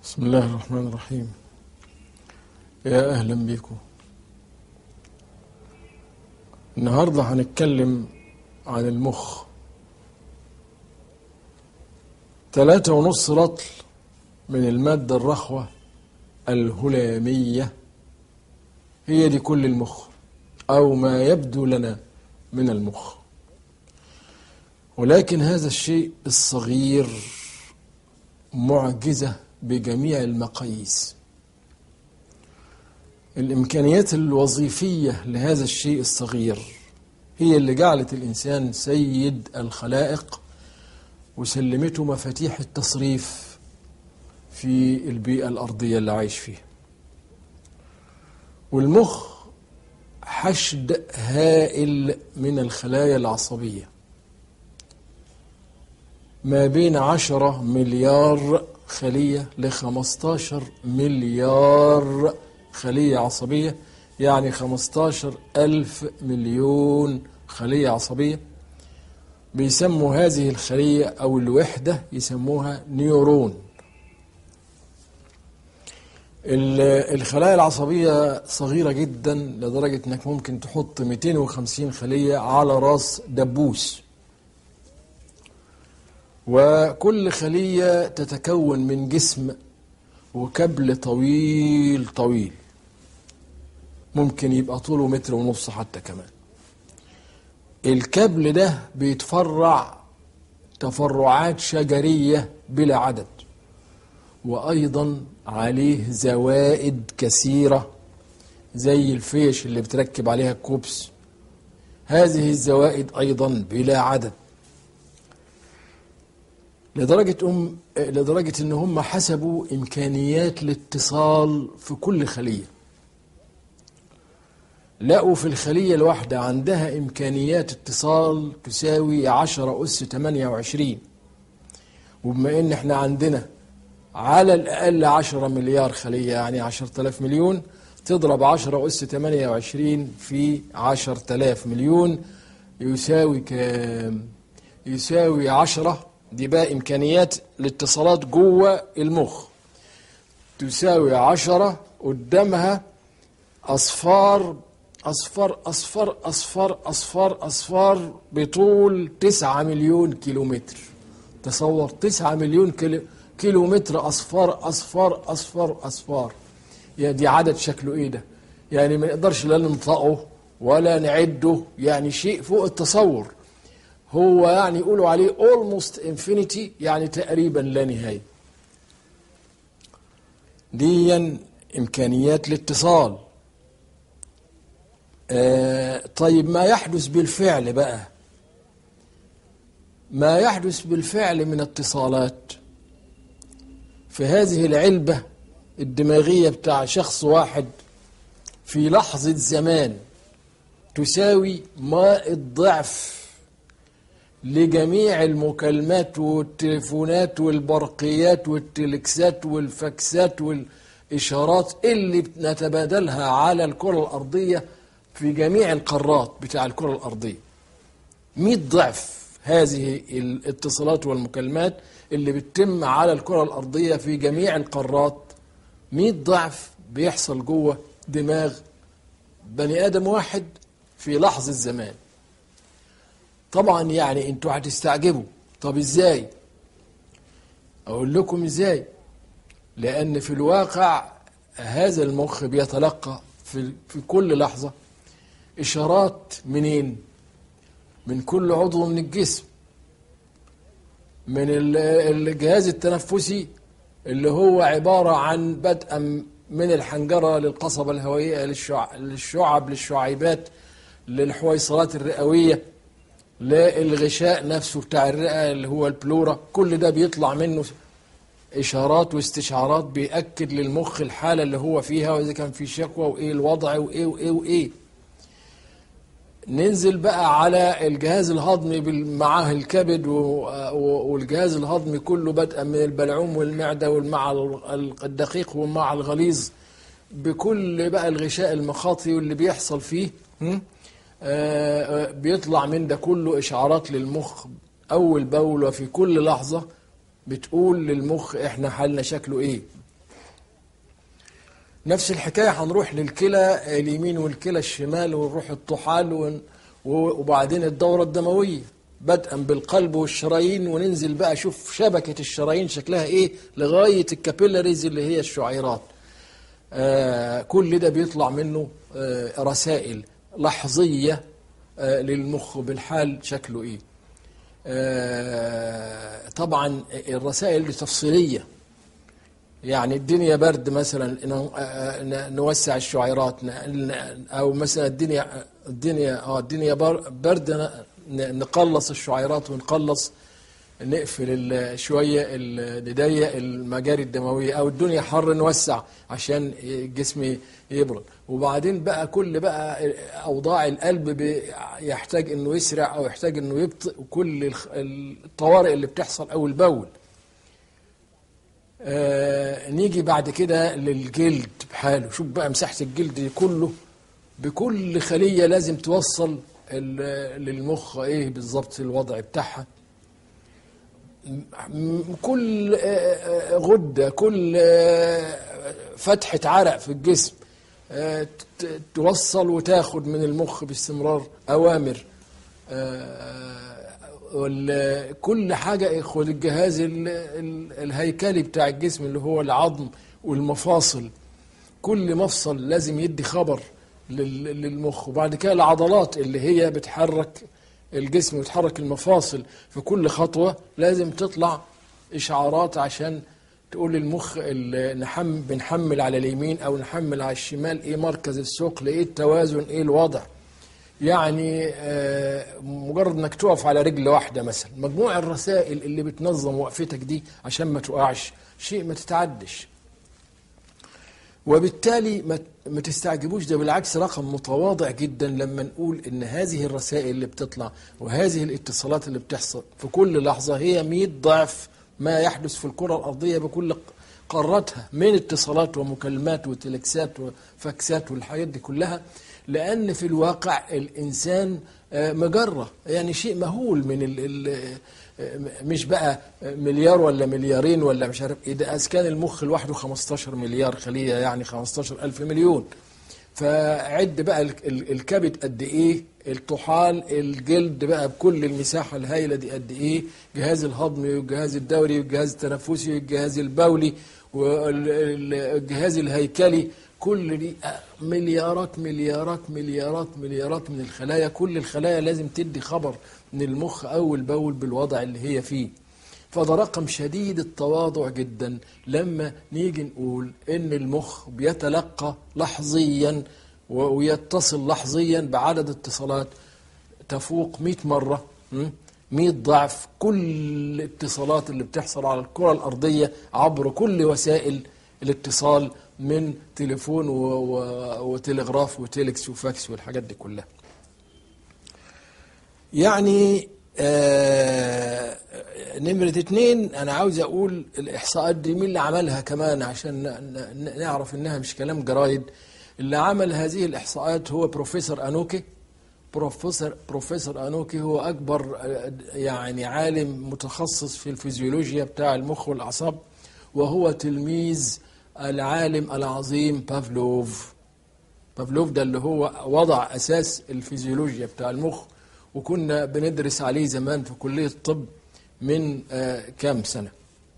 بسم الله الرحمن الرحيم يا أهلا بكم النهاردة هنتكلم عن المخ ثلاثة ونص رطل من المادة الرخوة الهلامية هي دي كل المخ أو ما يبدو لنا من المخ ولكن هذا الشيء الصغير معجزة بجميع المقاييس الإمكانيات الوظيفية لهذا الشيء الصغير هي اللي جعلت الإنسان سيد الخلائق وسلمته مفاتيح التصريف في البيئة الأرضية اللي عايش فيها والمخ حشد هائل من الخلايا العصبية ما بين عشرة مليار خلية لخمستاشر مليار خلية عصبية يعني خمستاشر ألف مليون خلية عصبية بيسموا هذه الخلية أو الوحدة يسموها نيورون الخلايا العصبية صغيرة جدا لدرجة انك ممكن تحط 250 خلية على راس دبوس وكل خلية تتكون من جسم وكبل طويل طويل ممكن يبقى طوله متر ونص حتى كمان الكبل ده بيتفرع تفرعات شجرية بلا عدد وأيضا عليه زوائد كثيرة زي الفيش اللي بتركب عليها الكوبس هذه الزوائد أيضا بلا عدد لدرجة أم لدرجة إن هم حسبوا إمكانيات الاتصال في كل خلية لقوا في الخلية الواحدة عندها إمكانيات اتصال تساوي 10 أس 28 وبما إن إحنا عندنا على الأقل 10 مليار خلية يعني 10000 مليون تضرب 10 أس 28 في 10000 مليون يساوي كام؟ يساوي 10 دي بقى إمكانيات الاتصالات جوه المخ تساوي عشرة قدامها أصفار أصفار أصفار أصفار أصفار أصفار بطول تسعة مليون كيلومتر تصور تسعة مليون كيلو كيلومتر أصفار أصفار أصفار أصفار يا دي عدد شكله إيه ده يعني ما نقدرش لا ننطقه ولا نعده يعني شيء فوق التصور هو يعني يقولوا عليه almost infinity يعني تقريبا لا نهاية دي إمكانيات الاتصال آه طيب ما يحدث بالفعل بقى ما يحدث بالفعل من اتصالات في هذه العلبة الدماغية بتاع شخص واحد في لحظة زمان تساوي ما الضعف لجميع المكالمات والتليفونات والبرقيات والتلكسات والفاكسات والإشارات اللي نتبادلها على الكرة الأرضية في جميع القارات بتاع الكرة الأرضية مئة ضعف هذه الاتصالات والمكالمات اللي بتتم على الكرة الأرضية في جميع القارات مئة ضعف بيحصل جوه دماغ بني آدم واحد في لحظة زمان طبعا يعني انتوا هتستعجبوا طب ازاي اقول لكم ازاي لان في الواقع هذا المخ بيتلقى في في كل لحظه اشارات منين من كل عضو من الجسم من الجهاز التنفسي اللي هو عباره عن بدءا من الحنجره للقصبه الهوائيه للشعب للشعيبات للحويصلات الرئويه للغشاء نفسه بتاع الرئة اللي هو البلورا كل ده بيطلع منه إشارات واستشعارات بيأكد للمخ الحالة اللي هو فيها وإذا كان في شكوى وإيه الوضع وإيه وإيه وإيه ننزل بقى على الجهاز الهضمي معاه الكبد والجهاز الهضمي كله بدءا من البلعوم والمعدة والمع الدقيق والمع الغليظ بكل بقى الغشاء المخاطي واللي بيحصل فيه بيطلع من ده كله إشعارات للمخ أول بول وفي كل لحظة بتقول للمخ إحنا حالنا شكله إيه نفس الحكاية هنروح للكلى اليمين والكلى الشمال ونروح الطحال ون- وبعدين الدورة الدموية بدءا بالقلب والشرايين وننزل بقى شوف شبكة الشرايين شكلها ايه لغاية الكابيلاريز اللي هي الشعيرات آه كل ده بيطلع منه آه رسائل لحظية آه للمخ بالحال شكله ايه آه طبعا الرسائل دي تفصيليه يعني الدنيا برد مثلا ن- ن- نوسع الشعيرات ن- ن- او مثلا الدنيا الدنيا اه الدنيا بر- برد ن- ن- نقلص الشعيرات ونقلص نقفل ال- شويه ال- نضيق المجاري الدمويه او الدنيا حر نوسع عشان الجسم يبرد وبعدين بقى كل بقى اوضاع القلب بي- يحتاج انه يسرع او يحتاج انه يبطئ وكل الخ- الطوارئ اللي بتحصل اول باول آه نيجي بعد كده للجلد بحاله شوف بقى مساحة الجلد دي كله بكل خلية لازم توصل ال- للمخ ايه بالظبط الوضع بتاعها م- كل آه، آه، غدة كل آه، فتحة عرق في الجسم آه، ت- توصل وتاخد من المخ باستمرار أوامر آه، وال- كل حاجة ياخد الجهاز ال- ال- الهيكلي بتاع الجسم اللي هو العظم والمفاصل كل مفصل لازم يدي خبر لل- للمخ وبعد كده العضلات اللي هي بتحرك الجسم وتحرك المفاصل في كل خطوة لازم تطلع إشعارات عشان تقول للمخ ال- نحم بنحمل على اليمين أو نحمل على الشمال إيه مركز الثقل إيه التوازن إيه الوضع يعني آه، مجرد انك تقف على رجل واحده مثلا مجموع الرسائل اللي بتنظم وقفتك دي عشان ما تقعش شيء ما تتعدش وبالتالي ما ما تستعجبوش ده بالعكس رقم متواضع جدا لما نقول ان هذه الرسائل اللي بتطلع وهذه الاتصالات اللي بتحصل في كل لحظه هي 100 ضعف ما يحدث في الكره الارضيه بكل قاراتها من اتصالات ومكالمات وتلكسات وفاكسات والحاجات دي كلها لان في الواقع الانسان آه، مجره يعني شيء مهول من ال ال مش بقى مليار ولا مليارين ولا مش عارف ايه ده اذا كان المخ لوحده 15 مليار خليه يعني 15 الف مليون فعد بقى ال- ال- الكبد قد ايه الطحال الجلد بقى بكل المساحه الهائله دي قد ايه جهاز الهضمي والجهاز الدوري والجهاز التنفسي والجهاز البولي والجهاز الهيكلي كل دي مليارات مليارات مليارات مليارات من الخلايا كل الخلايا لازم تدي خبر من المخ اول باول بالوضع اللي هي فيه فده رقم شديد التواضع جدا لما نيجي نقول ان المخ بيتلقى لحظيا و- ويتصل لحظيا بعدد اتصالات تفوق 100 مرة م? 100 ضعف كل الاتصالات اللي بتحصل على الكرة الأرضية عبر كل وسائل الاتصال من تليفون و... و... وتلغراف وتيلكس وفاكس والحاجات دي كلها يعني آه نمرة اتنين أنا عاوز أقول الإحصاءات دي مين اللي عملها كمان عشان ن- ن- نعرف إنها مش كلام جرايد اللي عمل هذه الإحصاءات هو بروفيسور أنوكي بروفيسور بروفيسور أنوكي هو أكبر آه، يعني عالم متخصص في الفيزيولوجيا بتاع المخ والأعصاب وهو تلميذ العالم العظيم بافلوف بافلوف ده اللي هو وضع أساس الفيزيولوجيا بتاع المخ وكنا بندرس عليه زمان في كلية الطب من آه، كام سنة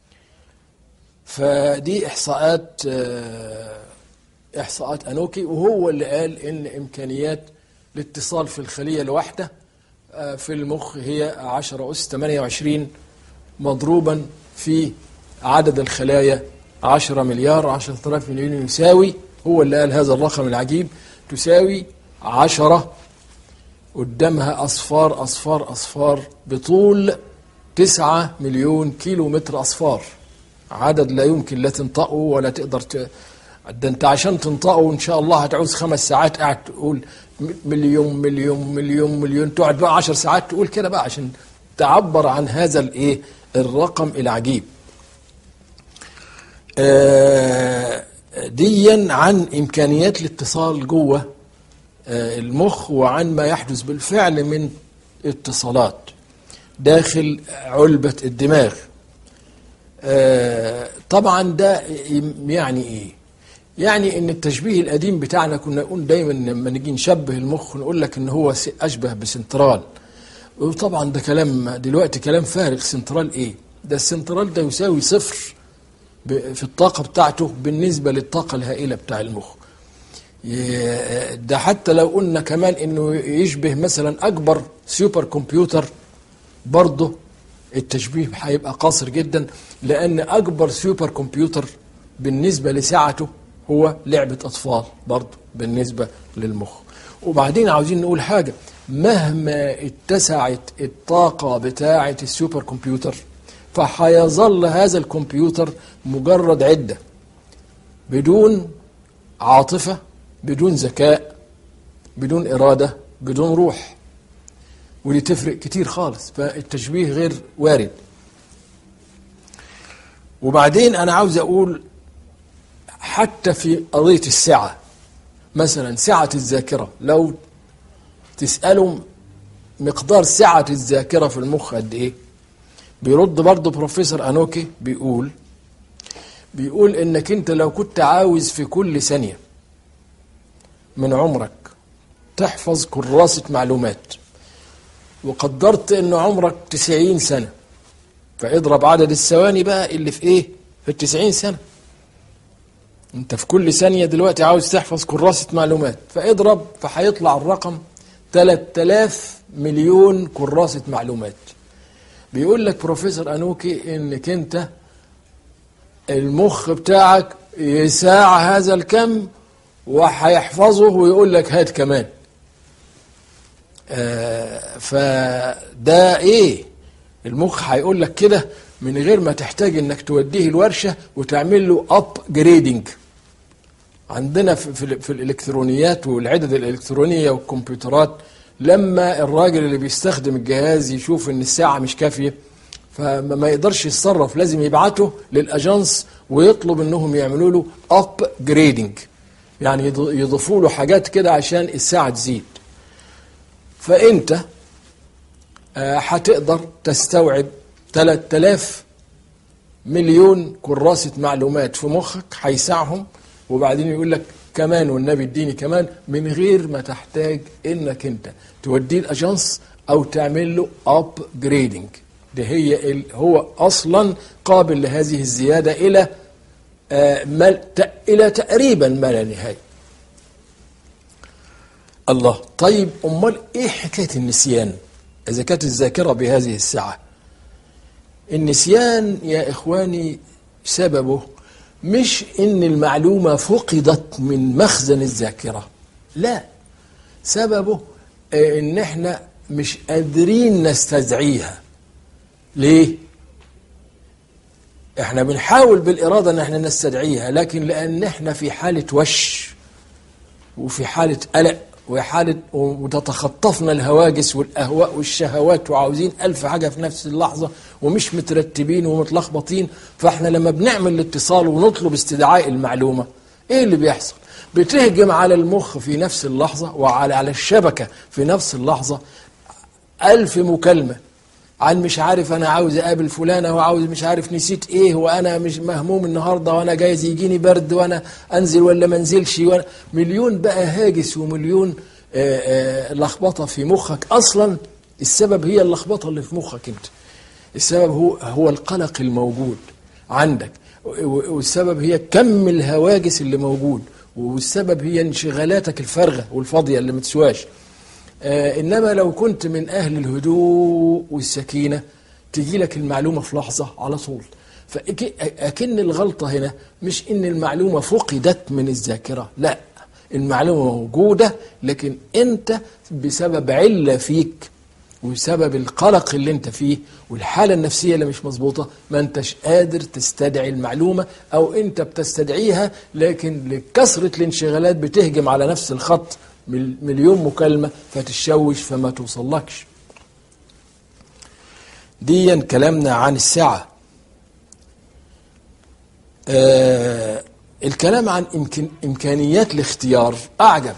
فدي إحصاءات آه، إحصاءات أنوكي وهو اللي قال إن إمكانيات الاتصال في الخلية الواحدة آه، في المخ هي 10 أس 28 مضروبا في عدد الخلايا 10 مليار 10000 مليون يساوي هو اللي قال هذا الرقم العجيب تساوي 10 قدامها أصفار أصفار أصفار بطول 9 مليون كيلو متر أصفار عدد لا يمكن لا تنطقه ولا تقدر ت... ده انت عشان تنطقه ان شاء الله هتعوز خمس ساعات قاعد تقول م- مليون مليون مليون مليون تقعد بقى عشر ساعات تقول كده بقى عشان تعبر عن هذا الايه الرقم العجيب آه، ديا عن امكانيات الاتصال جوه آه، المخ وعن ما يحدث بالفعل من اتصالات داخل علبة الدماغ آه، طبعا ده يعني ايه يعني ان التشبيه القديم بتاعنا كنا نقول دايما لما نيجي نشبه المخ نقول لك ان هو س- اشبه بسنترال وطبعا ده كلام دلوقتي كلام فارغ سنترال ايه ده السنترال ده يساوي صفر ب- في الطاقة بتاعته بالنسبة للطاقة الهائلة بتاع المخ ي- ده حتى لو قلنا كمان انه يشبه مثلا اكبر سوبر كمبيوتر برضه التشبيه هيبقى قاصر جدا لان اكبر سوبر كمبيوتر بالنسبه لسعته هو لعبه اطفال برضه بالنسبه للمخ وبعدين عاوزين نقول حاجه مهما اتسعت الطاقه بتاعه السوبر كمبيوتر فهيظل هذا الكمبيوتر مجرد عده بدون عاطفه بدون ذكاء بدون اراده بدون روح ودي تفرق كتير خالص فالتشبيه غير وارد وبعدين انا عاوز اقول حتى في قضيه السعه مثلا سعه الذاكره لو تسالهم مقدار سعه الذاكره في المخ قد ايه بيرد برضه بروفيسور انوكي بيقول بيقول انك انت لو كنت عاوز في كل ثانيه من عمرك تحفظ كراسه معلومات وقدرت ان عمرك تسعين سنة فاضرب عدد الثواني بقى اللي في ايه في التسعين سنة انت في كل ثانية دلوقتي عاوز تحفظ كراسة معلومات فاضرب فهيطلع الرقم 3000 مليون كراسة معلومات بيقول لك بروفيسور انوكي انك انت المخ بتاعك يساع هذا الكم وهيحفظه ويقول لك هات كمان آه، فده ايه المخ هيقول لك كده من غير ما تحتاج انك توديه الورشه وتعمل له اب جريدنج عندنا في, في, في الالكترونيات والعدد الالكترونيه والكمبيوترات لما الراجل اللي بيستخدم الجهاز يشوف ان الساعه مش كافيه فما ما يقدرش يتصرف لازم يبعته للاجانس ويطلب انهم يعملوا له اب جريدنج يعني يض- يضيفوا له حاجات كده عشان الساعه تزيد فانت آه، هتقدر تستوعب 3000 مليون كراسة معلومات في مخك هيسعهم وبعدين يقول لك كمان والنبي اديني كمان من غير ما تحتاج انك انت توديه الاجانس او تعمل له اب جريدنج ده هي ال- هو اصلا قابل لهذه الزياده الى آه، ما ت- الى تقريبا ما لا نهايه الله طيب امال ايه حكايه النسيان اذا كانت الذاكره بهذه السعه النسيان يا اخواني سببه مش ان المعلومه فقدت من مخزن الذاكره لا سببه آه، ان احنا مش قادرين نستدعيها ليه احنا بنحاول بالاراده ان احنا نستدعيها لكن لان احنا في حاله وش وفي حالة قلق وحالة وتتخطفنا الهواجس والأهواء والشهوات وعاوزين ألف حاجة في نفس اللحظة ومش مترتبين ومتلخبطين فاحنا لما بنعمل الاتصال ونطلب استدعاء المعلومة ايه اللي بيحصل بتهجم على المخ في نفس اللحظة وعلى على الشبكة في نفس اللحظة ألف مكالمة عن مش عارف انا عاوز اقابل فلانه وعاوز مش عارف نسيت ايه وانا مش مهموم النهارده وانا جايز يجيني برد وانا انزل ولا ما انزلش وانا مليون بقى هاجس ومليون آه، آه، لخبطه في مخك اصلا السبب هي اللخبطه اللي في مخك انت السبب هو هو القلق الموجود عندك و- والسبب هي كم الهواجس اللي موجود والسبب هي انشغالاتك الفارغه والفاضيه اللي متسواش آه انما لو كنت من اهل الهدوء والسكينه تجي لك المعلومه في لحظه على طول فاكن الغلطه هنا مش ان المعلومه فقدت من الذاكره لا المعلومه موجوده لكن انت بسبب عله فيك وبسبب القلق اللي انت فيه والحاله النفسيه اللي مش مظبوطه ما انتش قادر تستدعي المعلومه او انت بتستدعيها لكن لكثره الانشغالات بتهجم على نفس الخط مل- مليون مكالمه فتشوش فما توصلكش ديا كلامنا عن الساعه آه الكلام عن إمكان امكانيات الاختيار اعجب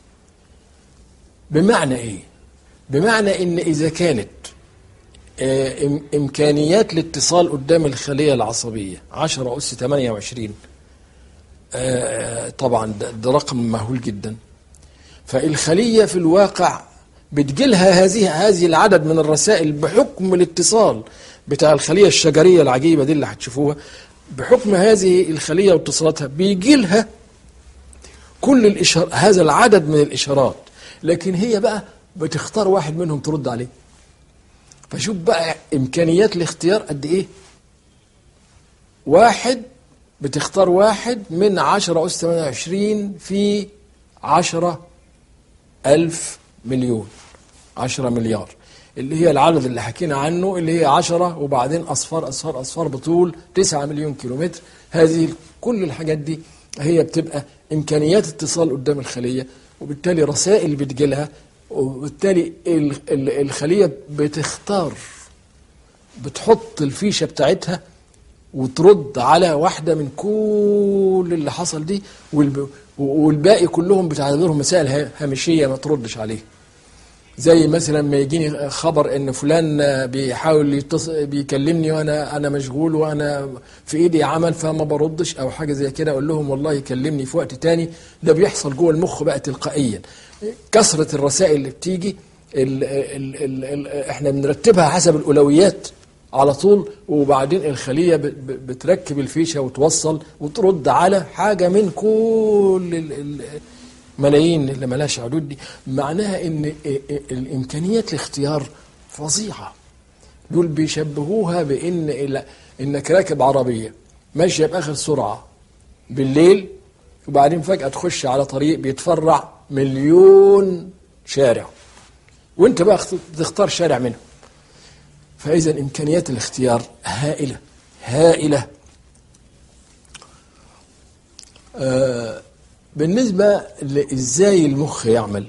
بمعنى ايه بمعنى ان اذا كانت آه، إم- امكانيات الاتصال قدام الخليه العصبيه 10 اس 28 آه، طبعا ده, ده رقم مهول جدا فالخلية في الواقع بتجيلها هذه هذه العدد من الرسائل بحكم الاتصال بتاع الخلية الشجرية العجيبة دي اللي هتشوفوها بحكم هذه الخلية واتصالاتها بيجي لها كل الإشار هذا العدد من الإشارات لكن هي بقى بتختار واحد منهم ترد عليه فشوف بقى إمكانيات الاختيار قد إيه واحد بتختار واحد من عشرة أس 28 في عشرة ألف مليون عشرة مليار اللي هي العدد اللي حكينا عنه اللي هي عشرة وبعدين أصفار أصفار أصفار بطول تسعة مليون كيلومتر هذه كل الحاجات دي هي بتبقى إمكانيات اتصال قدام الخلية وبالتالي رسائل بتجيلها وبالتالي ال- ال- الخلية بتختار بتحط الفيشة بتاعتها وترد على واحدة من كل اللي حصل دي والب- والباقي كلهم بتعتبرهم مسائل ها- هامشية ما تردش عليه زي مثلا ما يجيني خبر ان فلان بيحاول يتصل بيكلمني وانا انا مشغول وانا في ايدي عمل فما بردش او حاجه زي كده اقول لهم والله يكلمني في وقت تاني ده بيحصل جوه المخ بقى تلقائيا كثره الرسائل اللي بتيجي ال ال ال ال احنا بنرتبها حسب الاولويات على طول وبعدين الخليه ب- ب- بتركب الفيشه وتوصل وترد على حاجه من كل ال ال ملايين اللي ملاش حدود دي معناها ان الامكانيات الاختيار فظيعه دول بيشبهوها بان ال- انك راكب عربيه ماشيه باخر سرعه بالليل وبعدين فجاه تخش على طريق بيتفرع مليون شارع وانت بقى اخت- تختار شارع منهم فاذا امكانيات الاختيار هائله هائله آه بالنسبة لإزاي المخ يعمل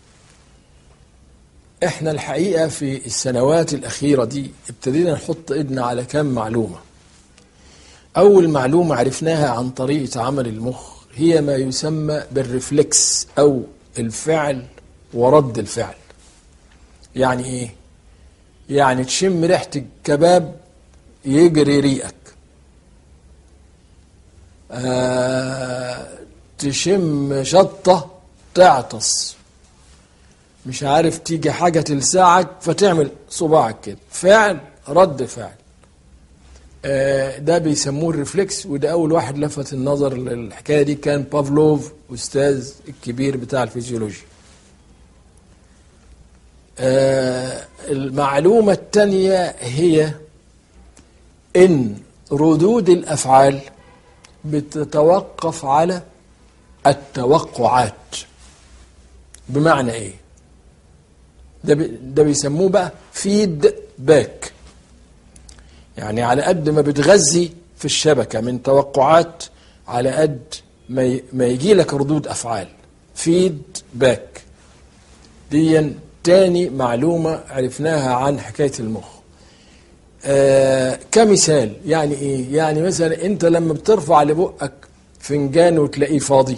إحنا الحقيقة في السنوات الأخيرة دي ابتدينا نحط إيدنا على كم معلومة أول معلومة عرفناها عن طريقة عمل المخ هي ما يسمى بالرفلكس أو الفعل ورد الفعل يعني إيه؟ يعني تشم ريحة الكباب يجري ريقك آه تشم شطة تعطس مش عارف تيجي حاجة تلسعك فتعمل صباعك كده فعل رد فعل آه، ده بيسموه الريفلكس وده أول واحد لفت النظر للحكاية دي كان بافلوف أستاذ الكبير بتاع الفيزيولوجيا آه، المعلومة الثانية هي إن ردود الأفعال بتتوقف على التوقعات بمعنى ايه ده بي ده بيسموه بقى فيد باك يعني على قد ما بتغذي في الشبكه من توقعات على قد ما ي- ما يجي لك ردود افعال فيد باك دي تاني معلومه عرفناها عن حكايه المخ آه كمثال يعني ايه يعني مثلا انت لما بترفع لبقك فنجان وتلاقيه فاضي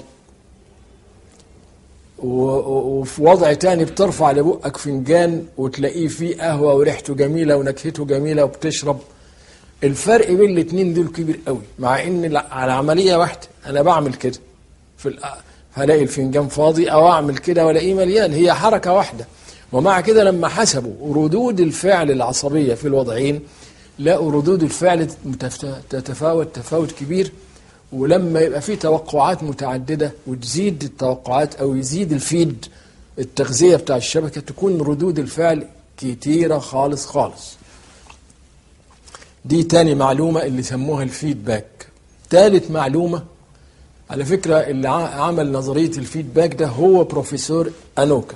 و- و- وفي وضع تاني بترفع لبقك فنجان وتلاقيه فيه قهوة وريحته جميلة ونكهته جميلة وبتشرب الفرق بين الاتنين دول كبير قوي مع ان لا- على عملية واحدة انا بعمل كده في الأ- هلاقي الفنجان فاضي او اعمل كده والاقيه مليان هي حركة واحدة ومع كده لما حسبوا ردود الفعل العصبية في الوضعين لقوا ردود الفعل متف- تتفاوت تفاوت كبير ولما يبقى في توقعات متعددة وتزيد التوقعات أو يزيد الفيد التغذية بتاع الشبكة تكون ردود الفعل كتيرة خالص خالص دي تاني معلومة اللي سموها الفيدباك تالت معلومة على فكرة اللي ع- عمل نظرية الفيدباك ده هو بروفيسور أنوكا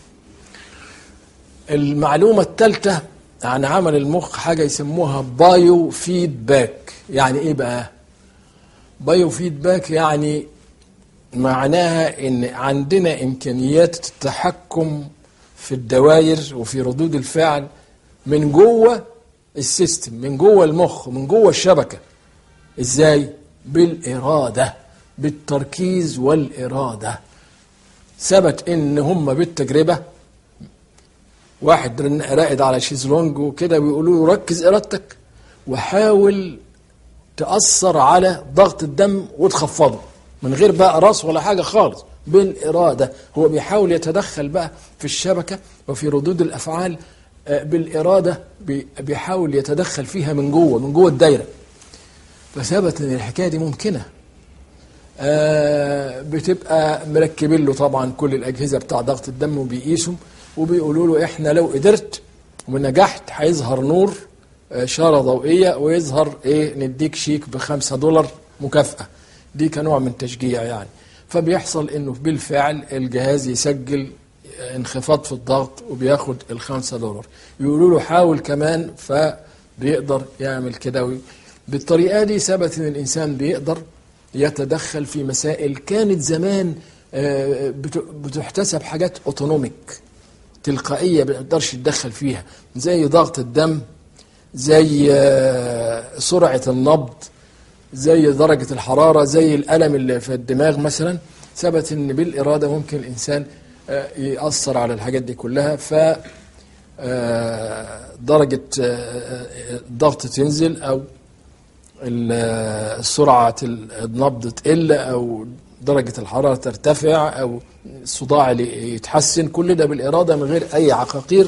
المعلومة الثالثة عن عمل المخ حاجة يسموها بايو فيدباك يعني ايه بقى بايو فيدباك يعني معناها ان عندنا امكانيات التحكم في الدوائر وفي ردود الفعل من جوه السيستم من جوه المخ من جوه الشبكة ازاي بالإرادة بالتركيز والإرادة ثبت ان هم بالتجربة واحد رن- راقد على شيزلونج وكده بيقولوا له ركز ارادتك وحاول تأثر على ضغط الدم وتخفضه من غير بقى راس ولا حاجة خالص بالإرادة هو بيحاول يتدخل بقى في الشبكة وفي ردود الأفعال آه، بالإرادة بي- بيحاول يتدخل فيها من جوه من جوه الدايرة فثبت ان الحكاية دي ممكنة آه، بتبقى مركبين له طبعا كل الأجهزة بتاع ضغط الدم وبيقيسوا وبيقولوا له احنا لو قدرت ونجحت هيظهر نور آه، إشارة ضوئية ويظهر ايه نديك شيك بخمسة دولار مكافأة دي كنوع من تشجيع يعني فبيحصل انه بالفعل الجهاز يسجل انخفاض في الضغط وبياخد الخمسة دولار يقولوا له حاول كمان فبيقدر يعمل كده وي- بالطريقة دي ثبت ان الانسان بيقدر يتدخل في مسائل كانت زمان آه، بت- بتحتسب حاجات اوتونوميك تلقائية ما بيقدرش يتدخل فيها زي ضغط الدم زي آه، سرعة النبض زي درجة الحرارة زي الألم اللي في الدماغ مثلا ثبت ان بالإرادة ممكن الإنسان آه، يأثر على الحاجات دي كلها ف آه، درجة آه، آه، الضغط تنزل أو ال- سرعة النبض تقل أو درجة الحرارة ترتفع أو الصداع اللي يتحسن كل ده بالإرادة من غير أي عقاقير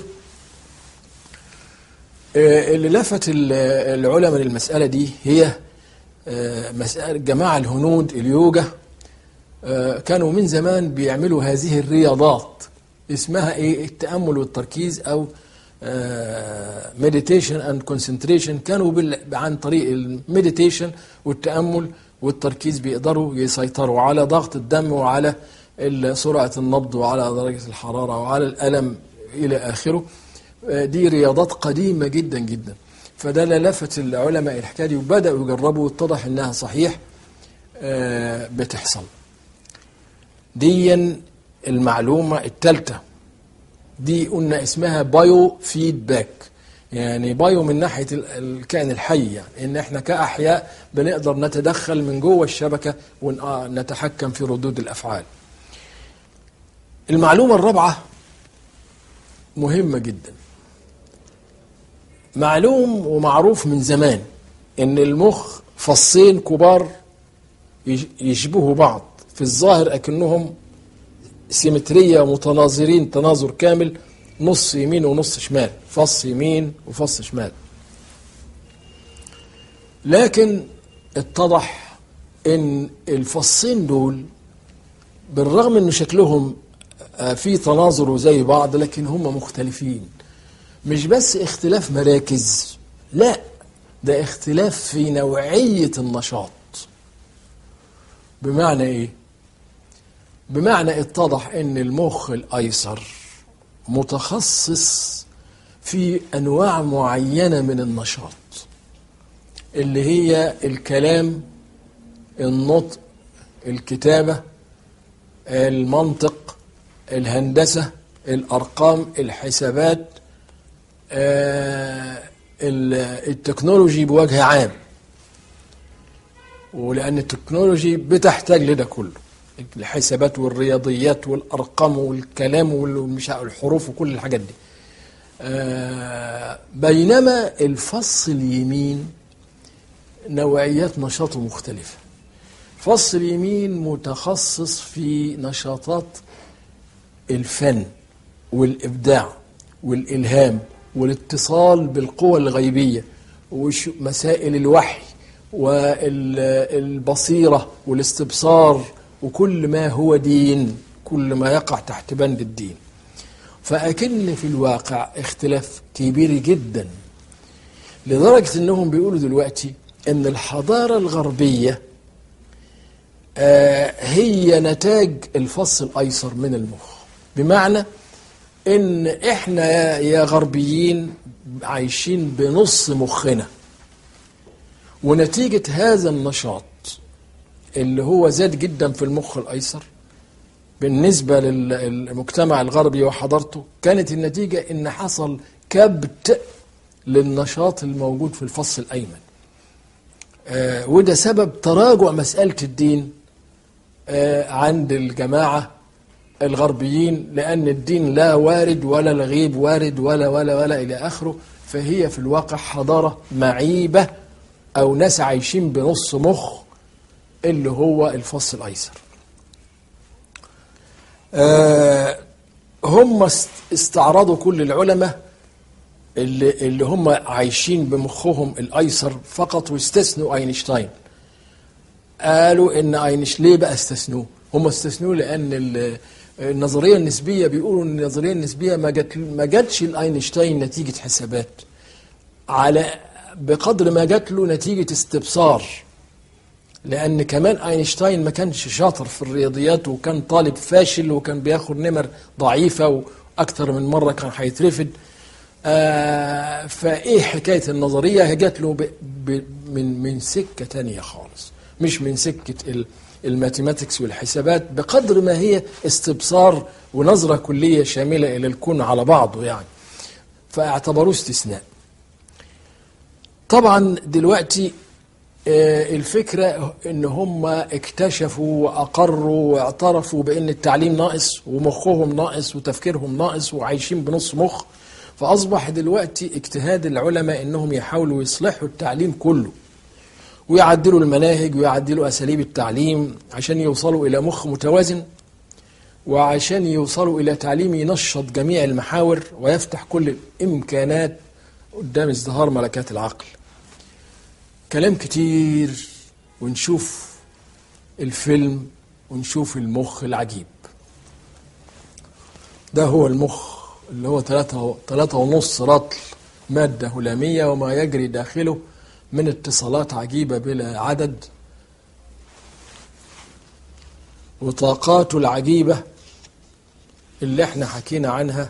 آه، اللي لفت ال- العلماء للمسألة دي هي آه، مسألة جماعة الهنود اليوجا آه، كانوا من زمان بيعملوا هذه الرياضات اسمها ايه التأمل والتركيز او مديتيشن اند كونسنتريشن كانوا بال- عن طريق المديتيشن والتأمل والتركيز بيقدروا يسيطروا على ضغط الدم وعلى ال- سرعة النبض وعلى درجة الحرارة وعلى الألم إلى آخره آه، دي رياضات قديمة جدا جدا فده اللي لفت العلماء الحكاية دي وبدأوا يجربوا واتضح إنها صحيح آه، بتحصل دي المعلومة الثالثة دي قلنا اسمها بايو فيدباك يعني بايو من ناحية ال- الكائن الحي يعني ان احنا كأحياء بنقدر نتدخل من جوه الشبكة ونتحكم في ردود الأفعال المعلومة الرابعة مهمة جدا معلوم ومعروف من زمان ان المخ فصين كبار يش- يشبهوا بعض في الظاهر اكنهم سيمترية متناظرين تناظر كامل نص يمين ونص شمال فص يمين وفص شمال لكن اتضح ان الفصين دول بالرغم ان شكلهم آه، في تناظر زي بعض لكن هم مختلفين مش بس اختلاف مراكز لا ده اختلاف في نوعية النشاط بمعنى ايه بمعنى اتضح ان المخ الايسر متخصص في انواع معينه من النشاط اللي هي الكلام النطق الكتابه المنطق الهندسه الارقام الحسابات آه، ال- التكنولوجي بوجه عام ولأن التكنولوجي بتحتاج لده كله الحسابات والرياضيات والأرقام والكلام والمش الحروف وكل الحاجات دي آه، بينما الفص اليمين نوعيات نشاطه مختلفة فص اليمين متخصص في نشاطات الفن والإبداع والإلهام والاتصال بالقوى الغيبية ومسائل الوحي والبصيرة والاستبصار وكل ما هو دين كل ما يقع تحت بند الدين فأكن في الواقع اختلاف كبير جدا لدرجة أنهم بيقولوا دلوقتي أن الحضارة الغربية آه، هي نتاج الفص الأيسر من المخ بمعنى ان احنا يا- يا غربيين عايشين بنص مخنا ونتيجة هذا النشاط اللي هو زاد جدا في المخ الايسر بالنسبة لل- للمجتمع الغربي وحضارته كانت النتيجة ان حصل كبت للنشاط الموجود في الفص الايمن آه، وده سبب تراجع مسألة الدين آه، عند الجماعة الغربيين لأن الدين لا وارد ولا الغيب وارد ولا ولا ولا إلى آخره فهي في الواقع حضارة معيبة أو ناس عايشين بنص مخ اللي هو الفص الأيسر آه، هم است- استعرضوا كل العلماء اللي, اللي هم عايشين بمخهم الأيسر فقط واستثنوا أينشتاين قالوا ان اينشتاين ليه بقى استثنوه؟ هم استثنوه لان ال- النظريه النسبيه بيقولوا ان النظريه النسبيه ما جت ما جاتش لاينشتاين نتيجه حسابات على بقدر ما جات له نتيجه استبصار لان كمان اينشتاين ما كانش شاطر في الرياضيات وكان طالب فاشل وكان بياخد نمر ضعيفه واكثر من مره كان هيترفد آه فايه حكايه النظريه هي جات له ب ب من من سكه تانية خالص مش من سكه ال- الماثيماتكس والحسابات بقدر ما هي استبصار ونظره كليه شامله الى الكون على بعضه يعني فاعتبروه استثناء طبعا دلوقتي آه، الفكرة ان هم اكتشفوا واقروا واعترفوا بان التعليم ناقص ومخهم ناقص وتفكيرهم ناقص وعايشين بنص مخ فاصبح دلوقتي اجتهاد العلماء انهم يحاولوا يصلحوا التعليم كله ويعدلوا المناهج ويعدلوا اساليب التعليم عشان يوصلوا الى مخ متوازن وعشان يوصلوا الى تعليم ينشط جميع المحاور ويفتح كل الامكانات قدام ازدهار ملكات العقل كلام كتير ونشوف الفيلم ونشوف المخ العجيب ده هو المخ اللي هو ثلاثة ثلاثة ونص رطل مادة هلامية وما يجري داخله من اتصالات عجيبة بلا عدد وطاقاته العجيبة اللي احنا حكينا عنها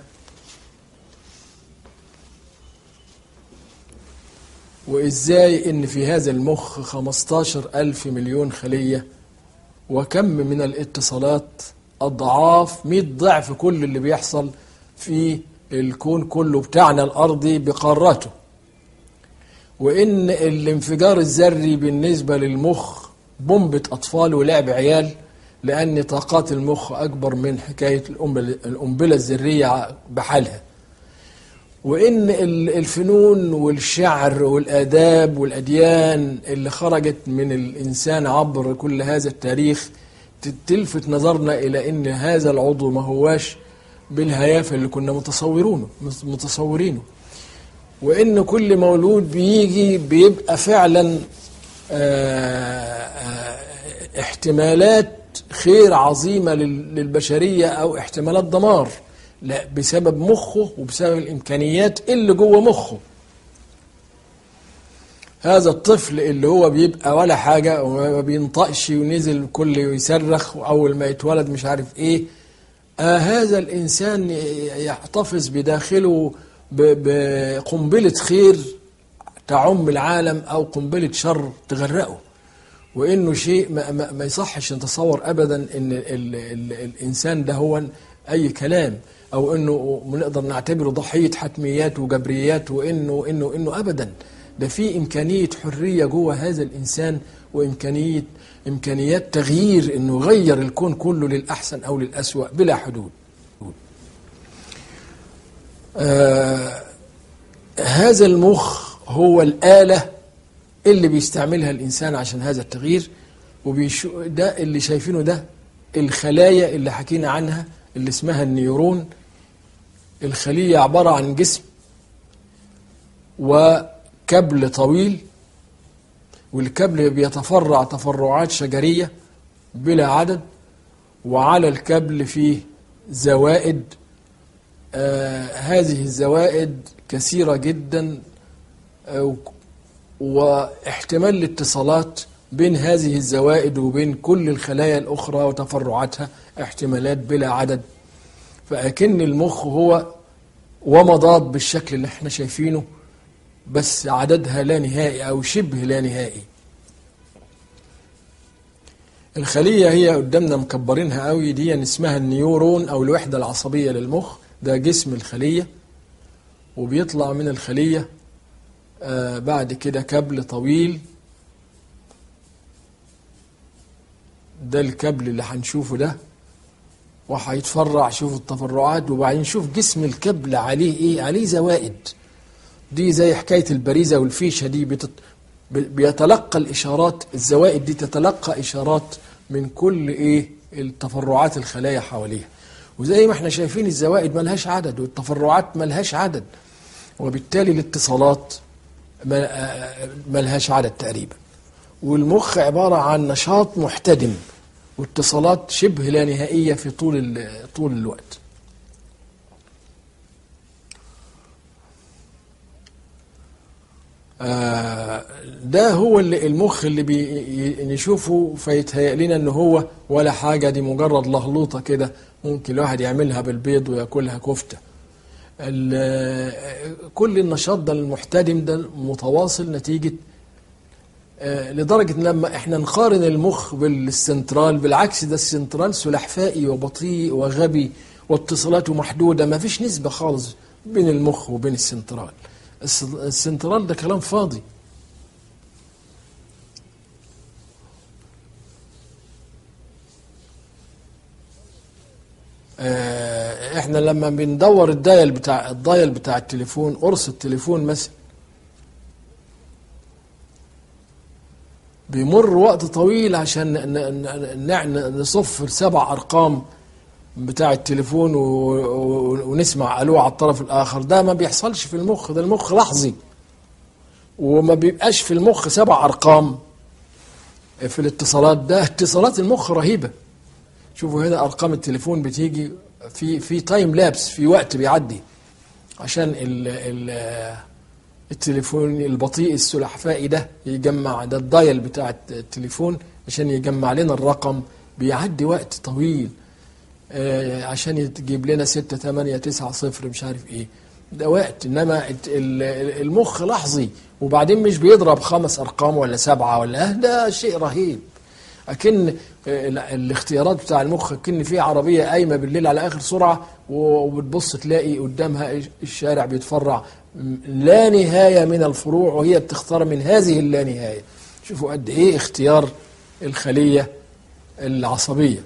وإزاي إن في هذا المخ 15 ألف مليون خلية وكم من الاتصالات أضعاف 100 ضعف كل اللي بيحصل في الكون كله بتاعنا الأرضي بقاراته وإن الانفجار الذري بالنسبة للمخ بومبة أطفال ولعب عيال لأن طاقات المخ أكبر من حكاية القنبلة القنبلة الذرية بحالها وإن ال- الفنون والشعر والآداب والأديان اللي خرجت من الإنسان عبر كل هذا التاريخ ت- تلفت نظرنا إلى إن هذا العضو ما هواش بالهيافة اللي كنا متصورونه متصورينه وإن كل مولود بيجي بيبقى فعلا آه، آه، احتمالات خير عظيمة لل- للبشرية أو احتمالات دمار لا بسبب مخه وبسبب الإمكانيات اللي جوه مخه هذا الطفل اللي هو بيبقى ولا حاجة وما بينطقش ونزل كل يصرخ وأول ما يتولد مش عارف إيه آه هذا الإنسان يحتفظ بداخله ب- بقنبلة خير تعم العالم أو قنبلة شر تغرقه وانه شيء ما, ما, ما يصحش نتصور ابدا ان ال ال الانسان ده هو اي كلام او انه نقدر نعتبره ضحيه حتميات وجبريات وانه انه انه ابدا ده في امكانيه حريه جوه هذا الانسان وامكانيه امكانيات تغيير انه يغير الكون كله للاحسن او للاسوأ بلا حدود. آه هذا المخ هو الاله اللي بيستعملها الانسان عشان هذا التغيير وبيشو ده اللي شايفينه ده الخلايا اللي حكينا عنها اللي اسمها النيورون الخلية عبارة عن جسم وكبل طويل والكبل بيتفرع تفرعات شجرية بلا عدد وعلى الكبل فيه زوائد آه هذه الزوائد كثيرة جدا آه واحتمال الاتصالات بين هذه الزوائد وبين كل الخلايا الأخرى وتفرعاتها احتمالات بلا عدد فأكن المخ هو ومضاد بالشكل اللي احنا شايفينه بس عددها لا نهائي أو شبه لا نهائي الخلية هي قدامنا مكبرينها قوي دي اسمها النيورون أو الوحدة العصبية للمخ ده جسم الخلية وبيطلع من الخلية آه بعد كده كابل طويل ده الكابل اللي هنشوفه ده وهيتفرع شوف التفرعات وبعدين شوف جسم الكابل عليه ايه عليه زوائد دي زي حكاية البريزة والفيشة دي بتت... ب- بيتلقى الاشارات الزوائد دي تتلقى اشارات من كل ايه التفرعات الخلايا حواليها وزي ما احنا شايفين الزوائد ملهاش عدد والتفرعات ملهاش عدد وبالتالي الاتصالات ما- آه، ملهاش عدد تقريبا والمخ عبارة عن نشاط محتدم واتصالات شبه لا نهائية في طول ال- طول الوقت آه، ده هو اللي المخ اللي بنشوفه فيتهيأ لنا ان هو ولا حاجة دي مجرد لهلوطة كده ممكن الواحد يعملها بالبيض وياكلها كفتة ال- كل النشاط ده المحتدم ده متواصل نتيجة آه، لدرجة إن لما احنا نقارن المخ بالسنترال بالعكس ده السنترال سلحفائي وبطيء وغبي واتصالاته محدودة ما فيش نسبة خالص بين المخ وبين السنترال الس- السنترال ده كلام فاضي آه، احنا لما بندور الدايل بتاع الدايل بتاع التليفون قرص التليفون مثلا بيمر وقت طويل عشان ن- ن- ن- نصف السبع ارقام بتاع التليفون و- و- ونسمع الو على الطرف الاخر ده ما بيحصلش في المخ ده المخ لحظي وما بيبقاش في المخ سبع ارقام في الاتصالات ده اتصالات المخ رهيبه شوفوا هنا ارقام التليفون بتيجي في في تايم لابس في وقت بيعدي عشان ال ال التليفون البطيء السلحفائي ده يجمع ده الدايل بتاع التليفون عشان يجمع لنا الرقم بيعدي وقت طويل آه، عشان يجيب لنا ستة تمانية تسعة صفر مش عارف ايه ده وقت انما الت- ال- ال- المخ لحظي وبعدين مش بيضرب خمس ارقام ولا سبعة ولا ده شيء رهيب اكن آه، ال- الاختيارات بتاع المخ اكن في عربية قايمة بالليل على اخر سرعة وبتبص تلاقي قدامها الشارع بيتفرع م- لا نهاية من الفروع وهي بتختار من هذه اللانهاية شوفوا قد ايه اختيار الخلية العصبية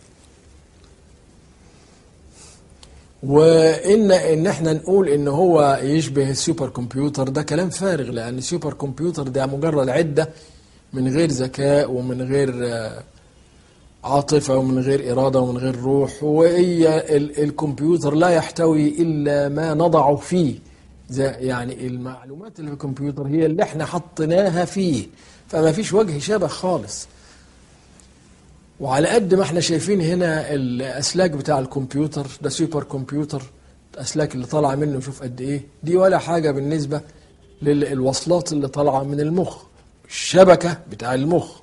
وان ان احنا نقول ان هو يشبه السوبر كمبيوتر ده كلام فارغ لان السوبر كمبيوتر ده مجرد عده من غير ذكاء ومن غير آه، عاطفه ومن غير اراده ومن غير روح وهي ال- الكمبيوتر لا يحتوي الا ما نضعه فيه زي يعني المعلومات اللي في الكمبيوتر هي اللي احنا حطيناها فيه فما فيش وجه شبه خالص وعلى قد ما احنا شايفين هنا الاسلاك بتاع الكمبيوتر ده سوبر كمبيوتر الاسلاك اللي طالعه منه شوف قد ايه دي ولا حاجه بالنسبه للوصلات اللي طالعه من المخ الشبكه بتاع المخ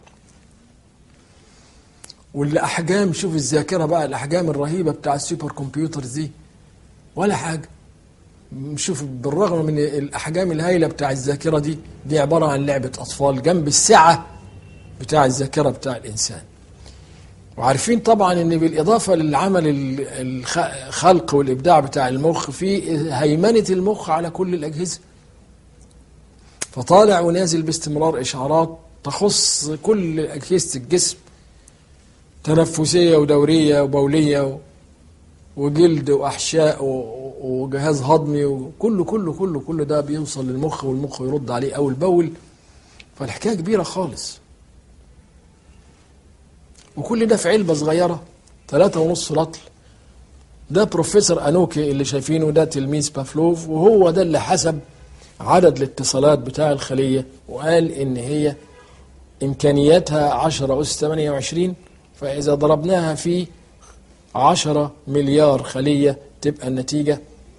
والاحجام شوف الذاكره بقى الاحجام الرهيبه بتاع السوبر كمبيوترز دي ولا حاجه شوف بالرغم من الاحجام الهائله بتاع الذاكره دي دي عباره عن لعبه اطفال جنب السعه بتاع الذاكره بتاع الانسان وعارفين طبعا ان بالاضافه للعمل ال- الخلق والابداع بتاع المخ في هيمنه المخ على كل الاجهزه فطالع ونازل باستمرار اشعارات تخص كل اجهزه الجسم تنفسيه ودوريه وبوليه و- وجلد واحشاء و- وجهاز هضمي وكله كله كله كله ده بيوصل للمخ والمخ يرد عليه اول باول فالحكايه كبيره خالص وكل ده في علبة صغيرة ثلاثة ونص رطل ده بروفيسور أنوكي اللي شايفينه ده تلميذ بافلوف وهو ده اللي حسب عدد الاتصالات بتاع الخلية وقال إن هي إمكانياتها 10 أس 28 فإذا ضربناها في 10 مليار خلية تبقى النتيجة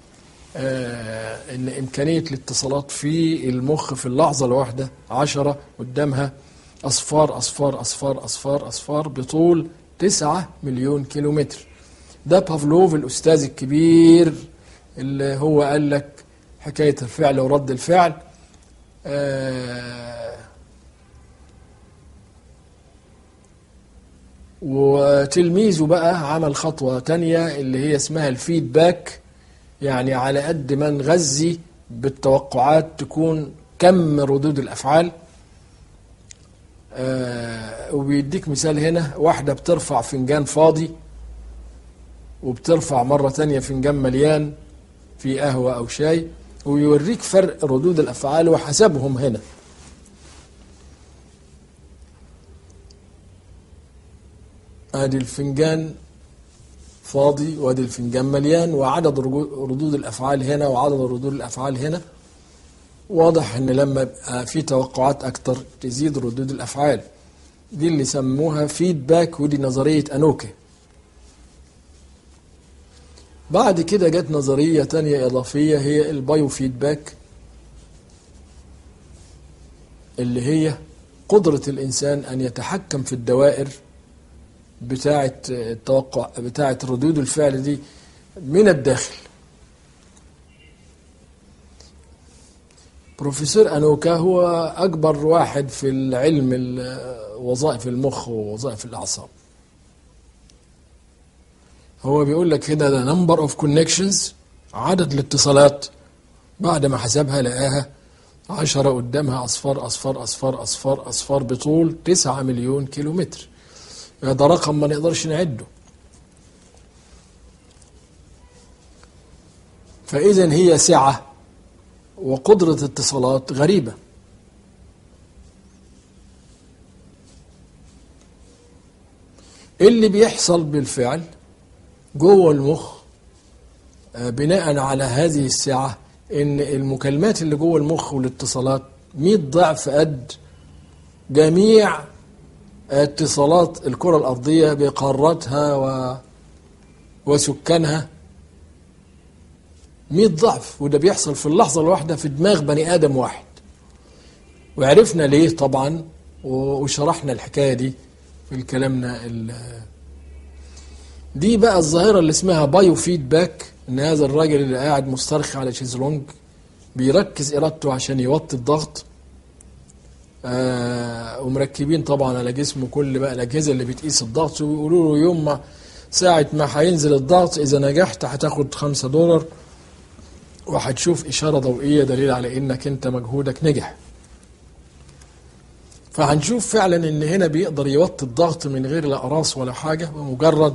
آه إن إمكانية الاتصالات في المخ في اللحظة الواحدة 10 قدامها أصفار أصفار أصفار أصفار أصفار بطول 9 مليون كيلومتر ده بافلوف الأستاذ الكبير اللي هو قال لك حكاية الفعل ورد الفعل آه وتلميذه بقى عمل خطوة تانية اللي هي اسمها الفيدباك يعني على قد ما نغذي بالتوقعات تكون كم ردود الأفعال آه وبيديك مثال هنا واحدة بترفع فنجان فاضي وبترفع مرة تانية فنجان مليان في قهوة أو شاي ويوريك فرق ردود الأفعال وحسبهم هنا ادي الفنجان فاضي وادي الفنجان مليان وعدد رجو- ردود الافعال هنا وعدد ردود الافعال هنا واضح ان لما يبقى في توقعات اكتر تزيد ردود الافعال دي اللي سموها فيدباك ودي نظريه انوكي بعد كده جت نظريه تانية اضافيه هي البايو فيدباك اللي هي قدره الانسان ان يتحكم في الدوائر بتاعه التوقع بتاعه ردود الفعل دي من الداخل بروفيسور أنوكا هو أكبر واحد في العلم ال- وظائف المخ ووظائف الأعصاب هو بيقول لك كده ده number of connections عدد الاتصالات بعد ما حسبها لقاها عشرة قدامها أصفار أصفار أصفار أصفار أصفار بطول تسعة مليون كيلومتر ده رقم ما نقدرش نعده فإذا هي سعة وقدرة اتصالات غريبة اللي بيحصل بالفعل جوه المخ آه، بناء على هذه السعة ان المكالمات اللي جوه المخ والاتصالات 100 ضعف قد جميع اتصالات الكرة الأرضية بقاراتها و... وسكانها 100 ضعف وده بيحصل في اللحظة الواحدة في دماغ بني آدم واحد وعرفنا ليه طبعا و- وشرحنا الحكاية دي في كلامنا ال- دي بقى الظاهرة اللي اسمها بايو فيدباك ان هذا الراجل اللي قاعد مسترخي على شيزلونج بيركز ارادته عشان يوطي الضغط آه ومركبين طبعا على جسمه كل بقى الاجهزه اللي بتقيس الضغط ويقولوا له يوم ما ساعه ما هينزل الضغط اذا نجحت هتاخد خمسة دولار وهتشوف اشاره ضوئيه دليل على انك انت مجهودك نجح فهنشوف فعلا ان هنا بيقدر يوطي الضغط من غير لا اقراص ولا حاجه بمجرد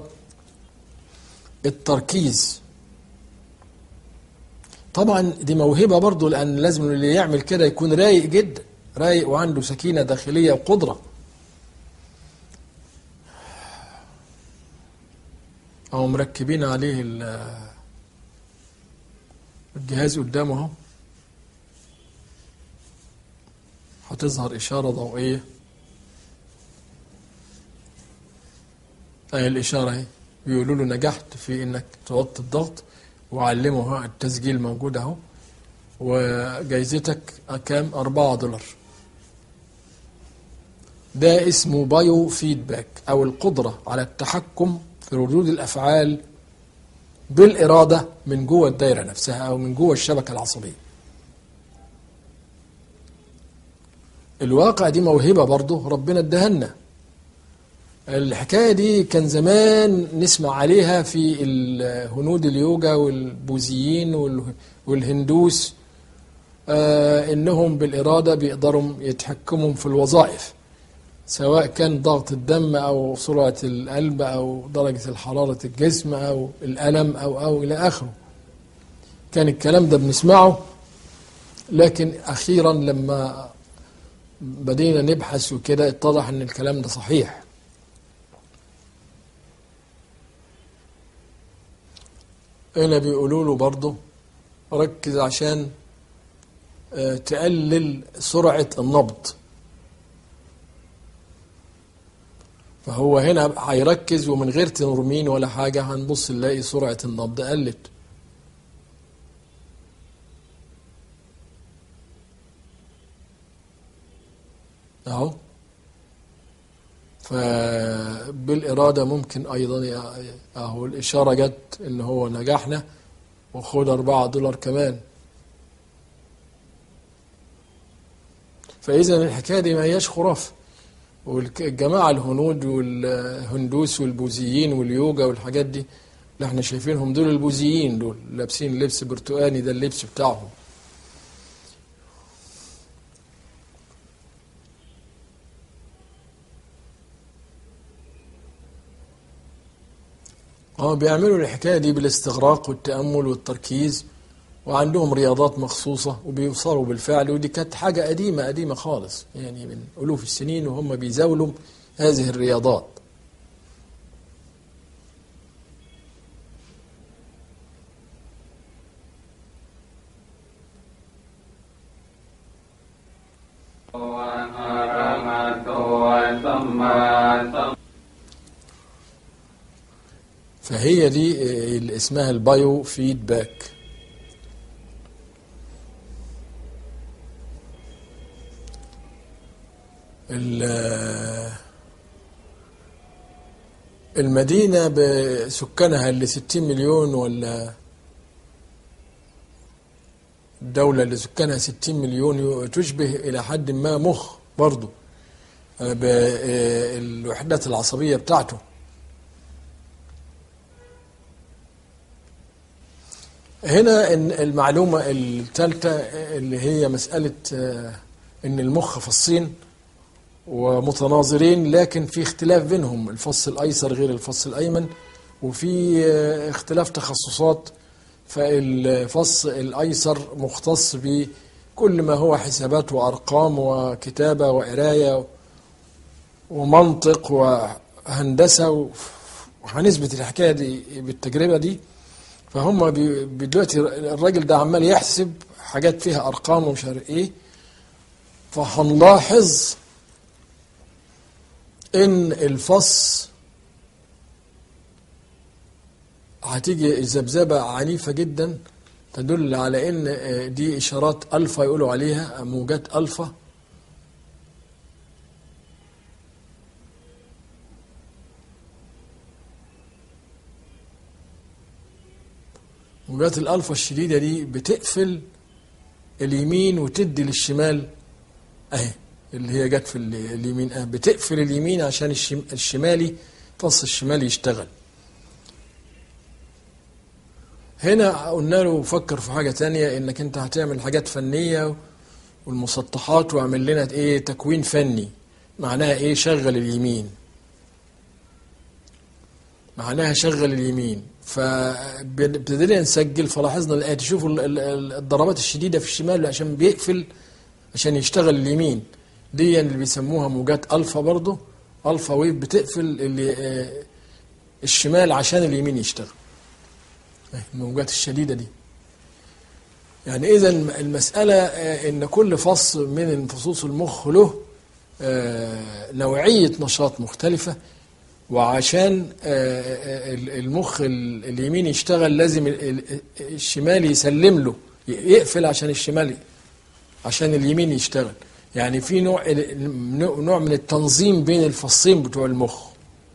التركيز طبعا دي موهبه برضو لان لازم اللي يعمل كده يكون رايق جدا رايق وعنده سكينه داخليه وقدره او مركبين عليه ال- الجهاز قدامه اهو هتظهر اشاره ضوئيه اهي الاشاره اهي بيقولوا له نجحت في انك توطي الضغط وعلمه ها التسجيل موجود اهو وجايزتك كام 4 دولار ده اسمه بايو فيدباك او القدره على التحكم في ردود الافعال بالاراده من جوه الدايره نفسها او من جوه الشبكه العصبيه الواقع دي موهبه برضه ربنا اداها لنا الحكايه دي كان زمان نسمع عليها في الهنود اليوجا والبوذيين وال- والهندوس آه انهم بالاراده بيقدروا يتحكموا في الوظائف سواء كان ضغط الدم او سرعه القلب او درجه حراره الجسم او الالم او او الى اخره كان الكلام ده بنسمعه لكن اخيرا لما بدينا نبحث وكده اتضح ان الكلام ده صحيح هنا بيقولوا له برضه ركز عشان آه، تقلل سرعة النبض فهو هنا هيركز ومن غير تنورمين ولا حاجة هنبص نلاقي سرعة النبض قلت اهو فبالإرادة ممكن أيضا ي- أهو الإشارة جت إن هو نجحنا وخد أربعة دولار كمان فإذا الحكاية دي ما هياش خرافة والجماعة الهنود والهندوس والبوذيين واليوجا والحاجات دي اللي احنا شايفينهم دول البوذيين دول لابسين لبس برتقاني ده اللبس بتاعهم اه بيعملوا الحكاية دي بالاستغراق والتأمل والتركيز وعندهم رياضات مخصوصة وبيوصلوا بالفعل ودي كانت حاجة قديمة قديمة خالص يعني من ألوف السنين وهم بيزاولوا هذه الرياضات فهي دي اللي اسمها البايو فيدباك ال- المدينة بسكانها اللي 60 مليون ولا الدولة اللي سكانها 60 مليون تشبه إلى حد ما مخ برضه بالوحدات العصبية بتاعته هنا إن المعلومة الثالثة اللي هي مسألة آه، إن المخ فصين ومتناظرين لكن في اختلاف بينهم الفص الأيسر غير الفص الأيمن وفي آه، اختلاف تخصصات فالفص الأيسر مختص بكل ما هو حسابات وأرقام وكتابة وقراية ومنطق وهندسة و- وهنثبت الحكاية دي بالتجربة دي فهم بي- دلوقتي الراجل ده عمال يحسب حاجات فيها أرقام ومش عارف إيه فهنلاحظ إن الفص هتيجي ذبذبة عنيفة جدا تدل على ان آه، دي اشارات الفا يقولوا عليها موجات الفا موجات الالفا الشديدة دي بتقفل اليمين وتدي للشمال اهي اللي هي جت في ال- اليمين اه بتقفل اليمين عشان الشم- الشمالي فص الشمالي يشتغل هنا قلنا له فكر في حاجة تانية انك انت هتعمل حاجات فنية والمسطحات واعمل لنا ايه تكوين فني معناها ايه شغل اليمين معناها شغل اليمين فابتدينا نسجل فلاحظنا الآتي شوفوا ال- ال- ال- الضربات الشديدة في الشمال عشان بيقفل عشان يشتغل اليمين دي اللي بيسموها موجات ألفا برضه ألفا ويف بتقفل اللي آه، الشمال عشان اليمين يشتغل أهي الموجات الشديدة دي يعني إذا المسألة آه، إن كل فص من فصوص المخ له آه، نوعية نشاط مختلفة وعشان آه، آه، المخ ال- اليمين يشتغل لازم ال- ال- الشمال يسلم له يقفل عشان الشمال عشان اليمين يشتغل يعني في نوع نوع من التنظيم بين الفصين بتوع المخ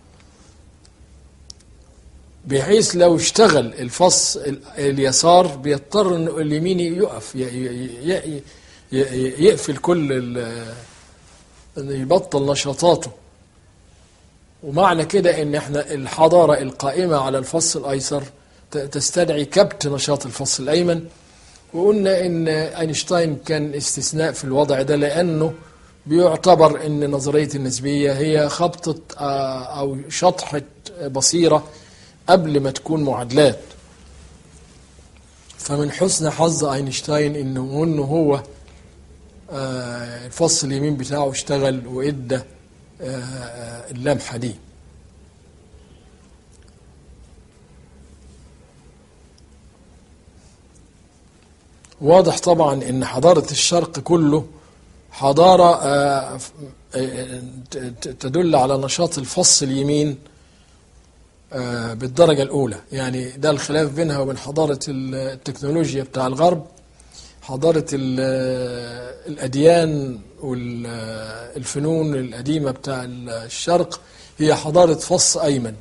بحيث لو اشتغل الفص ال- اليسار بيضطر ان اليمين يقف ي- ي- ي- ي- يقفل كل ال- يبطل نشاطاته ومعنى كده ان احنا الحضارة القائمة على الفص الايسر ت- تستدعي كبت نشاط الفص الايمن وقلنا ان اينشتاين كان استثناء في الوضع ده لانه بيعتبر ان نظرية النسبية هي خبطة آه، او شطحة بصيرة قبل ما تكون معادلات فمن حسن حظ اينشتاين انه انه هو آه، الفص اليمين بتاعه اشتغل وادى آه، اللمحة دي واضح طبعا ان حضارة الشرق كله حضارة آه، ف- آه، ت- ت- تدل على نشاط الفص اليمين آه، بالدرجة الأولى يعني ده الخلاف بينها وبين حضارة التكنولوجيا بتاع الغرب حضارة ال- الأديان والفنون القديمة بتاع الشرق هي حضارة فص أيمن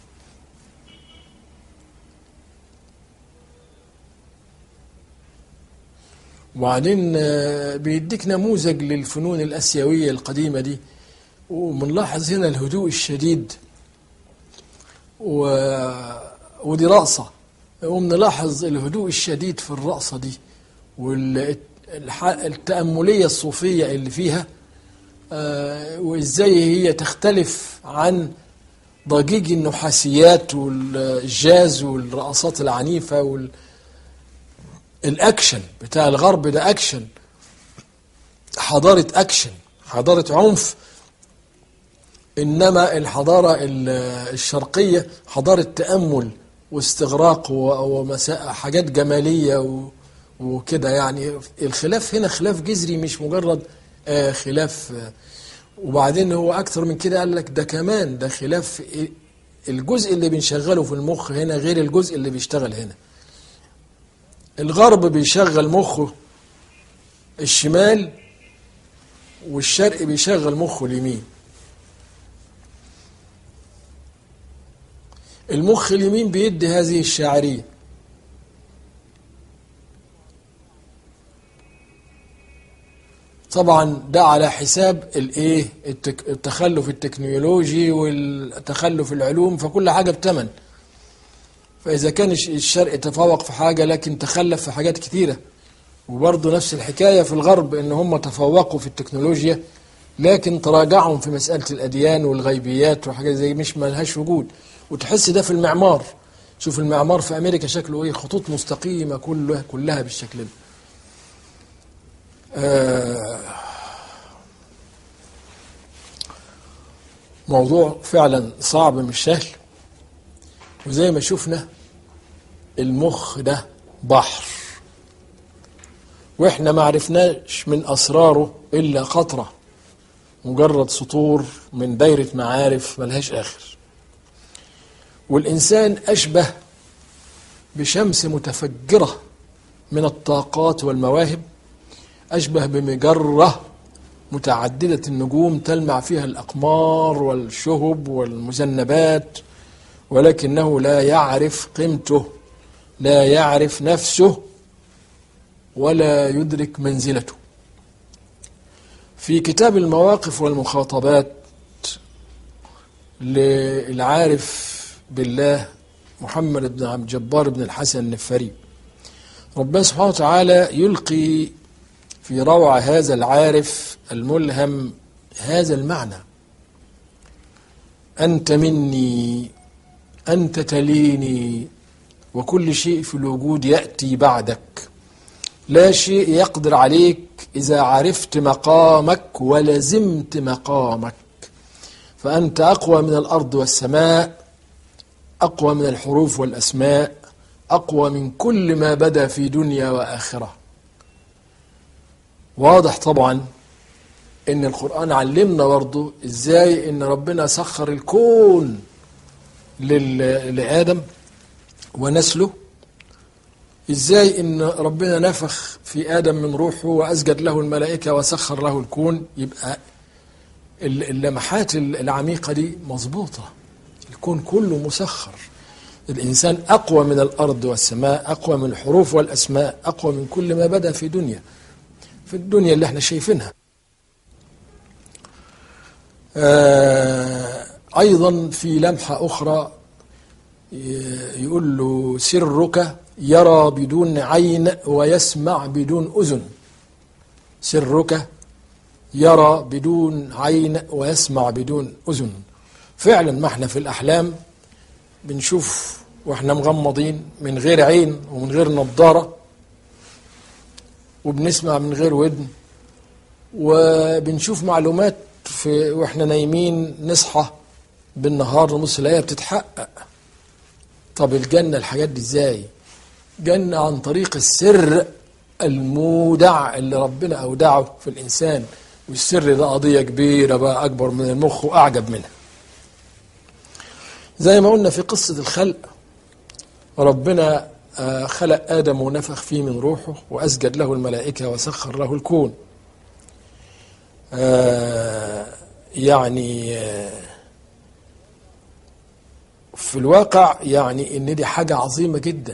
وبعدين آه، بيديك نموذج للفنون الآسيوية القديمة دي وبنلاحظ هنا الهدوء الشديد و... ودي رقصة وبنلاحظ الهدوء الشديد في الرقصة دي والتأملية الصوفية اللي فيها آه، وإزاي هي تختلف عن ضجيج النحاسيات والجاز والرقصات العنيفة وال... الأكشن بتاع الغرب ده أكشن حضارة أكشن حضارة عنف إنما الحضارة ال- الشرقية حضارة تأمل واستغراق وحاجات جمالية و- وكده يعني الخلاف هنا خلاف جذري مش مجرد آه، خلاف آه، وبعدين هو أكثر من كده قال لك ده كمان ده خلاف الجزء اللي بنشغله في المخ هنا غير الجزء اللي بيشتغل هنا الغرب بيشغل مخه الشمال والشرق بيشغل مخه اليمين المخ اليمين بيدي هذه الشاعرية طبعا ده على حساب الايه التك... التخلف التكنولوجي والتخلف العلوم فكل حاجه بتمن فاذا كان الشرق تفوق في حاجه لكن تخلف في حاجات كتيره وبرضه نفس الحكايه في الغرب ان هم تفوقوا في التكنولوجيا لكن تراجعهم في مساله الاديان والغيبيات وحاجات زي مش ملهاش وجود وتحس ده في المعمار شوف المعمار في امريكا شكله ايه خطوط مستقيمه كلها كلها بالشكل ده آه موضوع فعلا صعب مش سهل وزي ما شفنا المخ ده بحر واحنا ما عرفناش من اسراره الا قطره مجرد سطور من دايره معارف ملهاش اخر والانسان اشبه بشمس متفجره من الطاقات والمواهب أشبه بمجرة متعددة النجوم تلمع فيها الأقمار والشهب والمذنبات ولكنه لا يعرف قيمته لا يعرف نفسه ولا يدرك منزلته في كتاب المواقف والمخاطبات للعارف بالله محمد بن عبد الجبار بن الحسن النفري ربنا سبحانه وتعالى يلقي في روع هذا العارف الملهم هذا المعنى أنت مني أنت تليني وكل شيء في الوجود يأتي بعدك لا شيء يقدر عليك إذا عرفت مقامك ولزمت مقامك فأنت أقوى من الأرض والسماء أقوى من الحروف والأسماء أقوى من كل ما بدا في دنيا وآخرة واضح طبعا ان القرآن علمنا برضه ازاي ان ربنا سخر الكون لآدم ونسله ازاي ان ربنا نفخ في آدم من روحه وأسجد له الملائكة وسخر له الكون يبقى اللمحات العميقة دي مظبوطة الكون كله مسخر الإنسان أقوى من الأرض والسماء أقوى من الحروف والأسماء أقوى من كل ما بدا في دنيا في الدنيا اللي احنا شايفينها آه أيضا في لمحة أخرى يقول له سرك يرى بدون عين ويسمع بدون أذن سرك يرى بدون عين ويسمع بدون أذن فعلا ما احنا في الأحلام بنشوف واحنا مغمضين من غير عين ومن غير نظارة وبنسمع من غير ودن وبنشوف معلومات في واحنا نايمين نصحى بالنهار نص الايه بتتحقق طب الجنه الحاجات دي ازاي جنه عن طريق السر المودع اللي ربنا اودعه في الانسان والسر ده قضيه كبيره بقى اكبر من المخ واعجب منها زي ما قلنا في قصه الخلق ربنا خلق آدم ونفخ فيه من روحه وأسجد له الملائكة وسخر له الكون يعني في الواقع يعني ان دي حاجة عظيمة جدا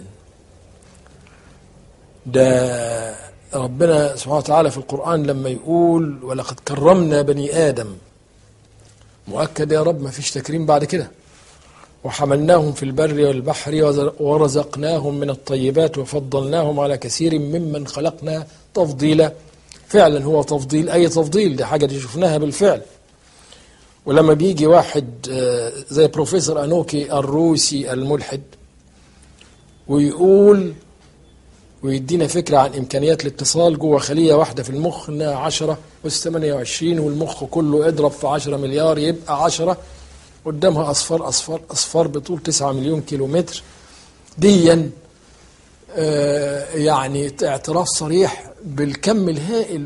ده ربنا سبحانه وتعالى في القرآن لما يقول ولقد كرمنا بني آدم مؤكد يا رب ما فيش تكريم بعد كده وحملناهم في البر والبحر ورزقناهم من الطيبات وفضلناهم على كثير ممن خلقنا تفضيلا فعلا هو تفضيل أي تفضيل دي حاجة دي شفناها بالفعل ولما بيجي واحد زي بروفيسور أنوكي الروسي الملحد ويقول ويدينا فكرة عن إمكانيات الاتصال جوه خلية واحدة في المخ إنها 10 أس 28 والمخ كله اضرب في 10 مليار يبقى 10 قدامها أصفار أصفار أصفار بطول 9 مليون كيلومتر ديا آه يعني اعتراف صريح بالكم الهائل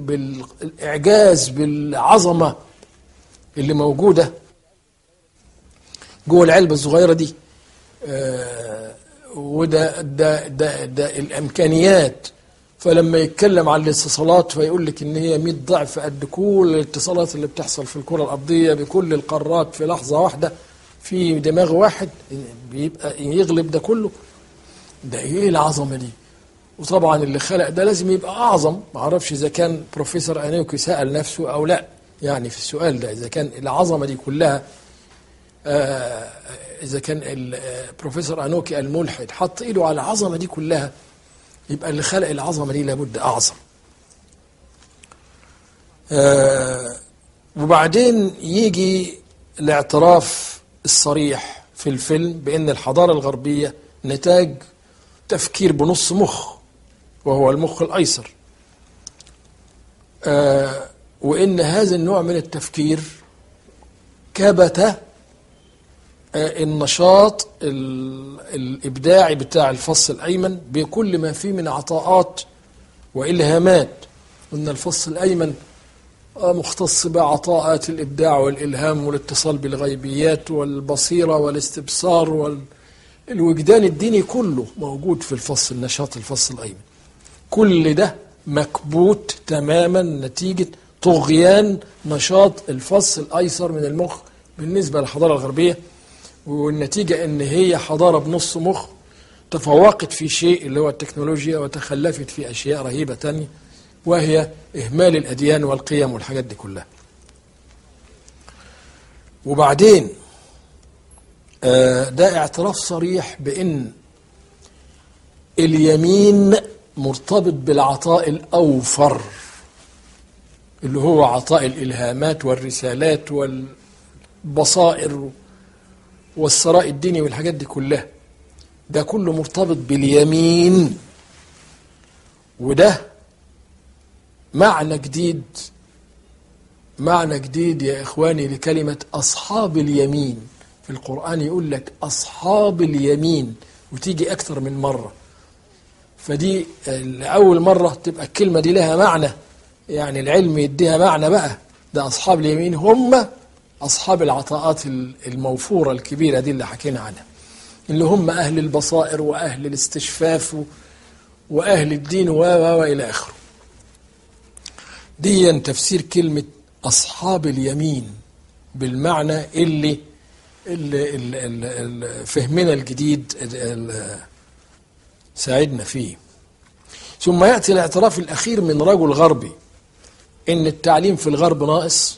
بالإعجاز بالعظمة اللي موجودة جوه العلبة الصغيرة دي آه، وده ده ده ده الامكانيات فلما يتكلم عن الاتصالات فيقول لك ان هي 100 ضعف قد كل الاتصالات اللي بتحصل في الكره الارضيه بكل القارات في لحظه واحده في دماغ واحد بيبقى يغلب ده كله ده ايه العظمه دي وطبعا اللي خلق ده لازم يبقى اعظم ما اعرفش اذا كان بروفيسور انيوكي سال نفسه او لا يعني في السؤال ده اذا كان العظمه دي كلها آه، اذا كان البروفيسور انوكي الملحد حط ايده على العظمه دي كلها يبقى اللي خلق العظمه دي لابد اعظم آه، وبعدين يجي الاعتراف الصريح في الفيلم بان الحضاره الغربيه نتاج تفكير بنص مخ وهو المخ الايسر آه، وان هذا النوع من التفكير كبت النشاط ال- الإبداعي بتاع الفص الأيمن بكل ما فيه من عطاءات وإلهامات وإن الفص الأيمن آه، مختص بعطاءات الإبداع والإلهام والاتصال بالغيبيات والبصيرة والاستبصار والوجدان الديني كله موجود في الفص النشاط الفص الأيمن كل ده مكبوت تماما نتيجة طغيان نشاط الفص الأيسر من المخ بالنسبة للحضارة الغربية والنتيجة ان هي حضارة بنص مخ تفوقت في شيء اللي هو التكنولوجيا وتخلفت في اشياء رهيبة تانية وهي اهمال الاديان والقيم والحاجات دي كلها وبعدين آه، ده اعتراف صريح بان اليمين مرتبط بالعطاء الاوفر اللي هو عطاء الالهامات والرسالات والبصائر والثراء الديني والحاجات دي كلها ده كله مرتبط باليمين وده معنى جديد معنى جديد يا إخواني لكلمة أصحاب اليمين في القرآن يقول لك أصحاب اليمين وتيجي أكثر من مرة فدي لأول مرة تبقى الكلمة دي لها معنى يعني العلم يديها معنى بقى ده أصحاب اليمين هم أصحاب العطاءات الموفورة الكبيرة دي اللي حكينا عنها اللي هم أهل البصائر وأهل الاستشفاف وأهل الدين و و وإلى آخره دي تفسير كلمة أصحاب اليمين بالمعنى اللي, اللي, اللي, اللي فهمنا الجديد اللي ساعدنا فيه ثم يأتي الاعتراف الأخير من رجل غربي إن التعليم في الغرب ناقص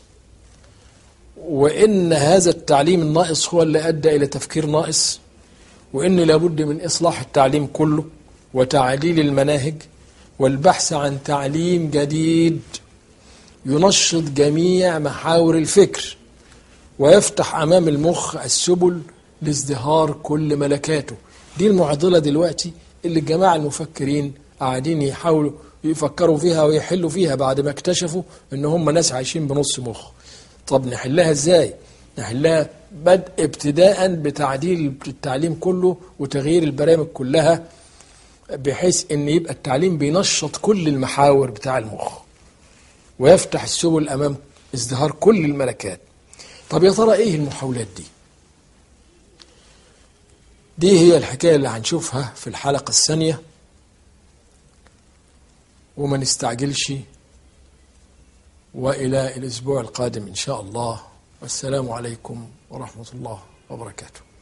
وإن هذا التعليم الناقص هو اللي أدى إلى تفكير ناقص وإن لابد من إصلاح التعليم كله وتعديل المناهج والبحث عن تعليم جديد ينشط جميع محاور الفكر ويفتح أمام المخ السبل لازدهار كل ملكاته دي المعضلة دلوقتي اللي الجماعة المفكرين قاعدين يحاولوا يفكروا فيها ويحلوا فيها بعد ما اكتشفوا ان هم ناس عايشين بنص مخ طب نحلها ازاي نحلها بدء ابتداء بتعديل التعليم كله وتغيير البرامج كلها بحيث ان يبقى التعليم بينشط كل المحاور بتاع المخ ويفتح السبل امام ازدهار كل الملكات طب يا ترى ايه المحاولات دي دي هي الحكايه اللي هنشوفها في الحلقه الثانيه وما نستعجلش والى الاسبوع القادم ان شاء الله والسلام عليكم ورحمه الله وبركاته